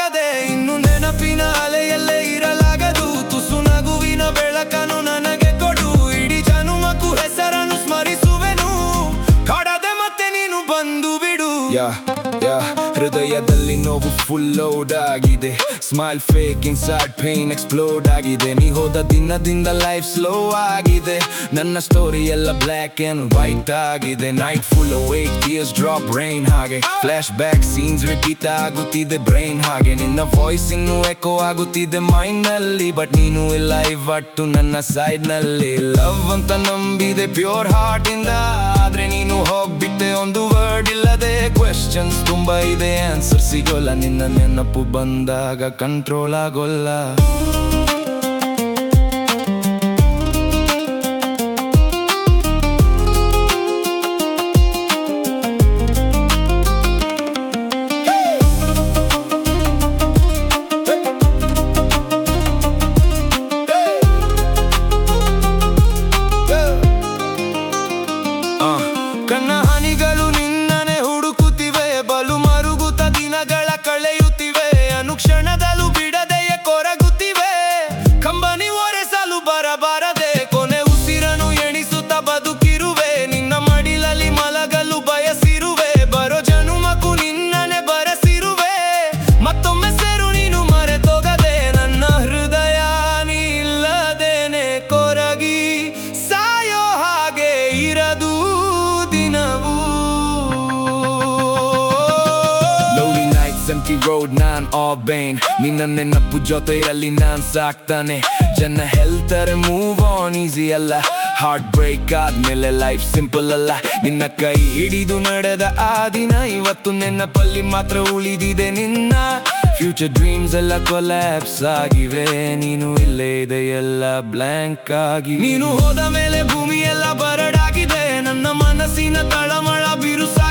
ಬಾರದೆ ಇನ್ನು ನೆನಪಿನ ಅಲೆಯಲ್ಲೇ ಇರಲಾಗದು ತುಸು ನಗುವಿನ ಬೆಳಕನ್ನು ನನಗೆ ಕೊಡು ಇಡೀ ಜನುಮಕ್ಕೂ ಹೆಸರನ್ನು ಸ್ಮರಿಸುವೆನು ಕಾಡದೆ ಮತ್ತೆ ನೀನು ಬಂದು ಬಿಡು ಯಾ ಯಾ ಹೃದಯದಲ್ಲಿ ನೋವು ಫುಲ್ ಲೋಡ್ ಆಗಿದೆ smile fake inside pain explode ಆಗಿದೆ ನೀ ಹೋದ ದಿನದಿಂದ ಲೈಫ್ ಸ್ಲೋ ಆಗಿದೆ ನನ್ನ ಸ್ಟೋರಿ ಎಲ್ಲ ಬ್ಲ್ಯಾಕ್ ಅಂಡ್ ವೈಟ್ ಆಗಿದೆ night full wait tears drop rain ಹಾಗೆ ಫ್ಲಾಶ್ ಬ್ಯಾಕ್ ಸೀನ್ಸ್ ರಿಪೀಟ್ ಆಗುತ್ತಿದೆ ಬ್ರೈನ್ ಹಾಗೆ ನಿನ್ನ ವಾಯ್ಸ್ ಇನ್ನು ಎಕೋ ಆಗುತ್ತಿದೆ ಮೈಂಡ್ ನಲ್ಲಿ ಬಟ್ ನೀನು ಇಲ್ಲ ಇವತ್ತು ನನ್ನ ಸೈಡ್ ನಲ್ಲಿ ಲವ್ ಅಂತ ನಂಬಿದೆ ಪ್ಯೂರ್ ಹಾರ್ಟ್ ಇಂದ ಆದ್ರೆ ನೀನು ಹೋಗ್ಬಿಟ್ಟೆ ಒಂದು ವರ್ಡ್ ಇಲ್ಲದೆ ಕ್ವೆಶನ್ಸ್ ತುಂಬಾ ಇದೆ ಆನ್ಸರ್ ಸಿಗೋಲ್ಲ ನಿನ್ನ ನೆನಪು ಬಂದಾಗ ಕಂಟ್ರೋಲ್ ಆಗೋಲ್ಲ ಆ, ಕಣ್ಣ ಹನಿಗಳು ನಿನ್ನನೆ ಹುಡುಕುತ್ತಿವೆ ಬಲು ಮರುಗುತ್ತ ದಿನಗಳ ಕಳೆಯುತ್ತಿವೆ ಅನುಕ್ಷಣದಲ್ಲೂ ಬಿಡದೆಯೇ ಕೊರಗುತ್ತಿವೆ ಕಂಬನಿ ಒರೆಸಲು ಬರಬಾರದೆ ಕೊನೆ ಉಸಿರನು ಎಣಿಸುತ್ತ ಬದುಕಿರುವೆ ನಿನ್ನ ಮಡಿಲಲ್ಲಿ ಮಲಗಲು ಬಯಸಿರುವೆ ಬರೋ ಜನುಮಕ್ಕೂ ನಿನ್ನನೆ ಬರೆಸಿರುವೆ ಮತ್ತೊಮ್ಮೆ ಸೇರು ನೀನು ಮರೆತೋಗದೆ ನನ್ನ ಹೃದಯ ನೀ ಇಲ್ಲದೇನೆ ಕೊರಗಿ ಸಾಯೋ ಹಾಗೆ ಇರದು ದಿನವೂ ಲವ್ಲಿ ನೈಟ್ಸ್ ಎಂಟಿ ರೋಡ್ ನಾನ್ ಆಲ್ ಬೇನ್ ನಿನ್ನ ನೆನಪು ಜೊತೆಯಲ್ಲಿ ನಾನ್ ಸಾಕ್ತಾನೆ ಜನ ಹೇಳ್ತಾರೆ ಮೂವ್ ಆನ್ ಈಸಿ ಅಲ್ಲ ಹಾರ್ಟ್ ಬ್ರೇಕ್ ಆದ್ಮೇಲೆ ಲೈಫ್ ಸಿಂಪಲ್ ಅಲ್ಲ ನಿನ್ನ ಕೈ ಹಿಡಿದು ನಡೆದ ಆ ದಿನ ಇವತ್ತು ನೆನಪಲ್ಲಿ ಮಾತ್ರ ಉಳಿದಿದೆ ನಿನ್ನ ಫ್ಯೂಚರ್ ಡ್ರೀಮ್ಸ್ ಎಲ್ಲ ಕೊಲ್ಯಾಪ್ಸ್ ಆಗಿವೆ ನೀನು ಇಲ್ಲೇ ಇದೆ ಎಲ್ಲ ಬ್ಲ್ಯಾಂಕ್ ಆಗಿ ನೀನು ಹೋದ ಮೇಲೆ ಭೂಮಿ ಎಲ್ಲ ಬರಡಾಗಿದೆ ನನ್ನ ಮನಸ್ಸಿನ ತಳಮಳ ಬಿರುಸ